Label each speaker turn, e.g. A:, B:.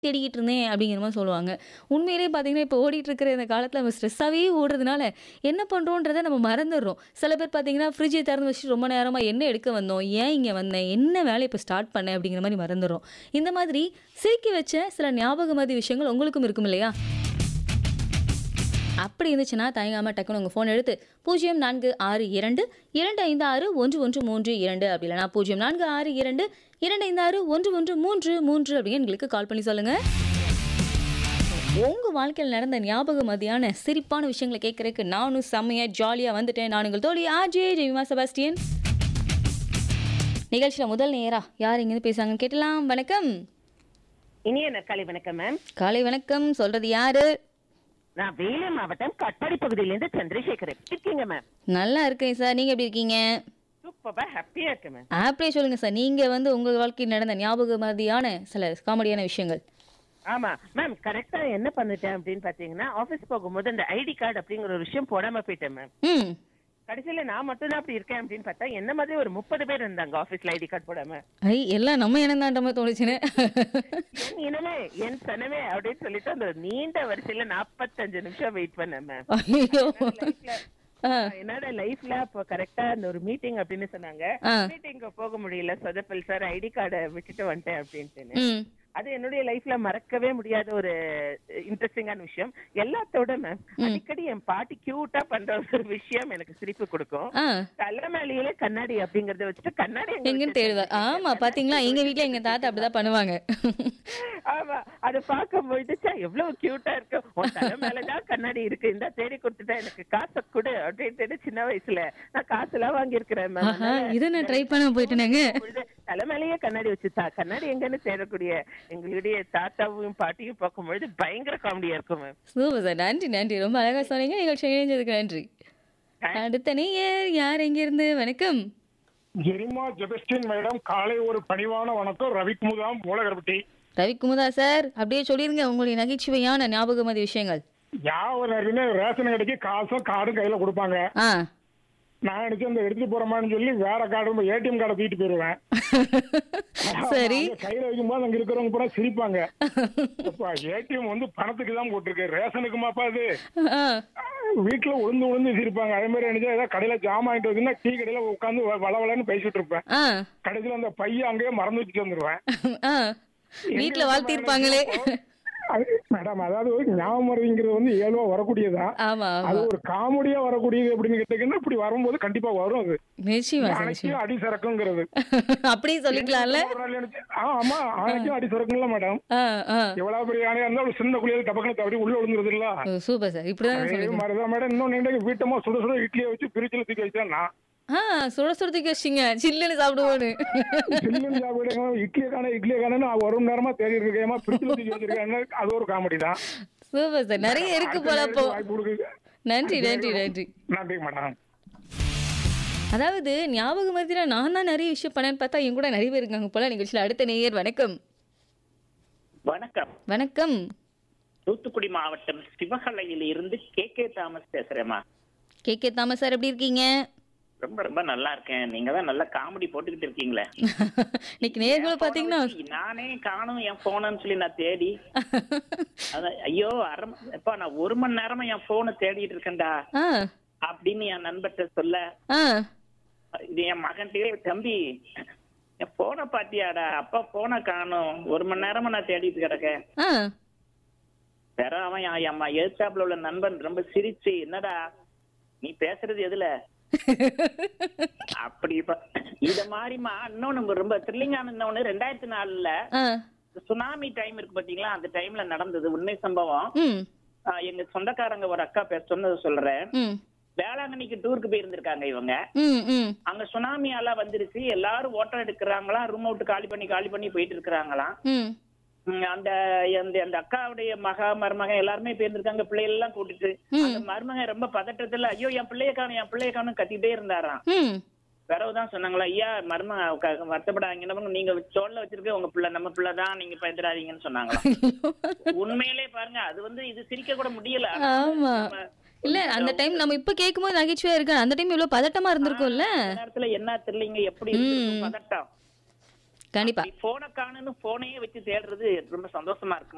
A: தேடிக்கிட்டு இருந்தேன் அப்படிங்கிற மாதிரி சொல்லுவாங்க. உண்மையிலேயே பார்த்தீங்கன்னா, இப்போ ஓடிட்டு இருக்கிற இந்த காலத்தில நம்ம ஸ்ட்ரெஸ்ஸாவே ஓடுறதுனால, என்ன பண்றோன்றத நம்ம மறந்துடுறோம். சில பேர் பார்த்தீங்கன்னா, ஃப்ரிட்ஜை திறந்து வச்சுட்டு ரொம்ப நேரமா என்ன எடுக்க வந்தோம்? ஏன் இங்க வந்தேன்? என்ன வேலைய இப்போ ஸ்டார்ட் பண்ணேன்? அப்படிங்கிற மாரி மறந்துடுறோம். இந்த மாதிரி சிரிக்க வச்ச சில ஞாபக மறதி விஷயங்கள் உங்களுக்கும் இருக்கும் இல்லையா? அப்படி இருந்துச்சுன்னா, தயங்காம டக்குனு உங்க ஃபோன் எடுத்து 0462 256 1132 அப்படி இல்லன்னா 0462 256 1133 அப்படிங்க எங்களுக்கு கால் பண்ணி சொல்லுங்க. உங்க வாழ்க்கையில நடந்த ஞாபக மதியான சிரிப்பான விஷயங்கள கேட்கறதுக்கு நானும் செம்மையா ஜாலியா வந்துட்டேன். நான் உங்கள் தோழி ஆர்ஜே ஜெமிமா செபாஸ்டியன். நிகழ்ச்சியில முதல் நேயரா யார் எங்கேருந்து பேசுறாங்கன்னு கேட்டலாம். வணக்கம்.
B: இனிய நற்காலை வணக்கம் மேம்
A: காலை வணக்கம். சொல்றது யாரு?
B: நான் வேலூர் மாவட்டம் கட்பாடி பகுதியிலிருந்து சந்திரசேகர் எப்படி இருக்கீங்க மேம்
A: நல்லா இருக்கேன் சார். நீங்க எப்படி இருக்கீங்க?
B: சூப்பரா ஹாப்பியா இருக்கேன் மேம்
A: அப்படியே சொல்லுங்க சார். நீங்க வந்து உங்க வாழ்க்கையில் நடந்த ஞாபக மறதியான சில காமெடியான விஷயங்கள்.
B: ஆமா மேம் கரெக்டா என்ன பண்ணிட்டேன் அப்படின்னு பாத்தீங்கன்னா ஆபீஸ் போகும்போது அந்த ஐடி கார்டு அப்படிங்கிற ஒரு விஷயம் போடாம போயிட்டேன் மேம்
A: ம்.
B: கடைசியில நான் மட்டும் தான் அப்படி இருக்கேன் அப்படின்னு பார்த்தா என்ன மாதிரி ஒரு முப்பது பேர் இருந்தாங்க ஆபீஸ்ல ஐடி கார்டு போடாம
A: ஐ எல்லாம் நம்ம இனம் தான்ற மாதிரி தோணுச்சுன்னு.
B: என் இனமே என் சனமே அப்படின்னு சொல்லிட்டு அந்த நீண்ட வரிசையில நாற்பத்தஞ்சு நிமிஷம் வெயிட் பண்ணேன் மேம்
A: ஐயோ. ஆ.
B: என்னோட லைஃப்ல அப்போ கரெக்டா அந்த ஒரு மீட்டிங் அப்படின்னு சொன்னாங்க
A: ஆ.
B: மீட்டிங் போக முடியல சொதப்பல் சார் ஐடி கார்டை விட்டுட்டு வந்துட்டேன் அப்படின்ட்டு
A: ம்.
B: அது என்னுடைய லைஃப்ல மறக்கவே முடியாத ஒரு இன்ட்ரெஸ்டிங்கான விஷயம் எல்லாத்தோட மேம் அடிக்கடி என் பாட்டி கியூட்டா பண்ற ஒரு விஷயம் எனக்கு சிரிப்பு கொடுக்கும்
A: ஆ.
B: தலை மேலேயே கண்ணாடி அப்படிங்கறத வச்சுட்டு கண்ணாடி எங்க
A: எங்கன்னு தேடுவார்.
B: வச்சிருக்கீங்க?
A: ஆமா பாத்தீங்களா? எங்க வீட்ல எங்க தாத்தா அப்படிதான் பண்ணுவாங்க.
B: ஆமா அது பார்க்கும்போது ச்சே, எவ்வளவு கியூட்டா இருக்கு உன் தலை மேலதான் கண்ணாடி இருக்கு இந்த தேடி கொடுத்துட்டா எனக்கு காசை கொடு அப்படின்ட்டு சின்ன வயசுல நான் காசு எல்லாம் வாங்கி இருக்கிறேன்
A: ஆஹா, இதை நான் ட்ரை பண்ண போயிட்டேனேங்க.
B: தலை மேலேயே கண்ணாடி வச்சுட்டா கண்ணாடி எங்கன்னு தேடக்கூடிய எங்களுடைய தாத்தாவும் பாட்டியும் பார்க்கும்பொழுது பயங்கர காமெடியா இருக்கும் மேம்
A: சூப்பர் சார். நன்றி நன்றி. ரொம்ப அழகா சொன்னீங்க. நிகழ்ச்சி இணைஞ்சதுக்கு நன்றி. அடுத்த நேயர் யார் எங்கிருந்து? வணக்கம்.
C: ஜெரிமா ஜெபஸ்டின் மேடம் காலை ஒரு பணிவான வணக்கம் ரவிக்குமுதாம் மூலகரப்பட்டி
A: ரவிக்குமுதா சார் அப்படியே சொல்லிருங்க உங்களுடைய நகைச்சுவையான ஞாபக மறதி விஷயங்கள்.
C: யாவரும் ரேஷன் கடைக்கு காசும் கார்டும் கையில கொடுப்பாங்க
A: ஆ.
C: நான் நினைச்சு அந்த எடுத்துட்டு போறோமான்னு சொல்லி வேற கார்டு ஏடிஎம் கார்டை தூக்கிட்டு போயிருவேன்
A: சரி.
C: அங்க கையில வைக்கும்போது அங்க இருக்கிறவங்க பூரா சிரிப்பாங்க ஏடிஎம் வந்து பணத்துக்கு தான் போட்டிருக்கு ரேஷனுக்குமாப்பா அது
A: ஆ.
C: வீட்டுல உளுந்து உளுந்து சிரிப்பாங்க அதே மாதிரி நினைச்சா ஏதாவது கடையில ஜாமான் வாங்கிட்டு வந்தீங்கன்னா டீ கடையில உட்காந்து வளவலன்னு பேசிட்டு இருப்பேன்
A: ஆ.
C: கடைசியில அந்த பையன் அங்கேயே மறந்து வச்சுட்டு வந்துருவேன்
A: ஆ. வீட்ல வாழ்த்திருப்பாங்களே.
C: அது மேடம் அதாவது ஞாபகம் மறதிங்கிறது வந்து இயல்பா வரக்கூடியதான்
A: ஆமா
C: அது
A: ஆமா.
C: ஒரு காமெடியா வரக்கூடியது அப்படின்னு கேட்டீங்கன்னா இப்படி வரும்போது கண்டிப்பா வரும் அது
A: நிச்சயமா சார்
C: அணைக்கும்
A: நிச்சயமா.
C: அடி சறக்குங்கிறது
A: அப்படியே சொல்லிக்கலாம்ல?
C: ஒரு நாள் நினைச்சு- ஆ, ஆமா அணைக்கும் அடி சறக்கும்ல மேடம்
A: ஆ ஆ.
C: எவ்வளவு பெரிய யானையா இருந்தா ஒரு சின்ன குழியில டபக்குன்னு தவறி உள்ள விழுந்துருது இல்ல
A: ஓ, சூப்பர் சார். இப்படிதான்
C: அதே
A: சொல்லுங்க.
C: மாதிரிதான் மேடம் இன்னொன்னு வீட்டமா சுட சுட இட்லியை வச்சு பிரிச்சுல தூக்கி வச்சேன் நான்
A: ஆ சுட சுட தூக்கி வச்சிங்க. சில்லுன்னு சாப்பிடுவோன்னு.
C: சில்லுன்னு சாப்பிடுங்க இட்லியை காண இட்லியை காணன்னு ஒரு மணி நேரமா தேடி இருக்கேமா பிரிச்சுல தூக்கி வச்சிருக்கேன் அது ஒரு காமெடி தான்
A: சூப்பர் சார். நிறைய இருக்கு
C: அடுத்த
A: போல அப்போ.
C: நேரத்துக்கு வாய்ப்பு கொடுக்குங்க
A: நன்றி நன்றி நன்றி.
C: நன்றி மேடம்
A: அதாவது ஞாபக மறதியில நான் தான் நிறைய விஷயம் பண்ணேன்னு பார்த்தா என் கூட நிறைய பேர் இருக்காங்க போல நிகழ்ச்சியில் அடுத்த நேயர் வணக்கம்
D: வணக்கம்
A: வணக்கம்
D: தூத்துக்குடி மாவட்டம் சிவகலையில இருந்து கே கே தாமஸ் பேசுறேம்மா
A: கே கே தாமஸ் சார் எப்படி இருக்கீங்க
D: ரொம்ப ரொம்ப நல்லா இருக்கேன் நீங்க தான் நல்லா காமெடி போட்டுக்கிட்டு இருக்கீங்களே
A: இன்னைக்கு நேர்களை பார்த்தீங்கன்னா
D: நானே காணும் என் போனன்னு சொல்லி நான் தேடி அதான், ஐயோ அரை ம- எப்பா நான் ஒரு மணி நேரமா என் போனை தேடிட்டு இருக்கேன்டா
A: ஆ
D: அப்படின்னு என் நண்பர்கிட்ட சொல்ல
A: ஆ
D: இது என் மகன்கிட்டயே தம்பி என் போனை பாத்தியாடா அப்பா போனை காணும் ஒரு மணி நேரமா நான் தேடிட்டு கிடக்கேன்
A: ஆ
D: வேற அவன் என் அம்மா எழுத்தாப்புல உள்ள நண்பன் ரொம்ப சிரிச்சு என்னடா நீ பேசுறது எதுல அப்படி ப- இத மாதிரிமா இன்னொன்னு ரொம்ப த்ரில்லிங்கான இன்னொன்னு ரெண்டாயிரத்தி நாலுல
A: ஆ
D: சுனாமி டைம் இருக்கு பாத்தீங்களா அந்த டைம்ல நடந்தது உண்மை சம்பவம்
A: ம்
D: ஆஹ் எங்க சொந்தக்காரங்க ஒரு அக்கா பேச சொன்னது சொல்றேன்
A: ம்
D: வேளாங்கண்ணிக்கு டூருக்கு போயிருந்திருக்காங்க இவங்க
A: ம் ம்
D: அங்க சுனாமி எல்லாம் வந்துருச்சு எல்லாரும் ஓட்டம் எடுக்கிறாங்களாம் ரூம் அவுட் காலி பண்ணி காலி பண்ணி போயிட்டு இருக்கிறாங்களாம்
A: ம்
D: ம், அந்த அந்த அந்த அக்காவுடைய மகா மருமகன் எல்லாருமே போயிருந்திருக்காங்க பிள்ளைகள் எல்லாம் கூட்டிட்டு
A: ம்.
D: அந்த மருமகன் ரொம்ப பதட்டத்துல ஐயோ என் பிள்ளைய காணும் என் பிள்ளைய காணும் கத்திட்டே இருந்தாராம்
A: ம்
D: பிறகுதான் சொன்னாங்களா ஐயா மரும க- வருத்தப்படாதீங்க என்ன பண்ணுங்க, நீங்க தோல்ல வச்சிருக்க உங்க பிள்ளை நம்ம பிள்ளை தான் நீங்க பயந்துடாதீங்கன்னு சொன்னாங்களா உண்மையிலே பாருங்க அது வந்து இது சிரிக்க கூட முடியல
A: ஆமா
D: நம்ம
A: இல்ல அந்த டைம் நம்ம இப்ப கேட்கும்போது நகைச்சுவையா இருக்கு அந்த டைம் இவ்வளவு பதட்டமா இருந்திருக்கும்ல
D: அந்த நேரத்துல என்ன தெரியலீங்க எப்படி இருக்கு பதட்டம்
A: கண்டிப்பா
D: போனை காணுன்னு போனையே வச்சு தேடுறது ரொம்ப சந்தோஷமா இருக்கு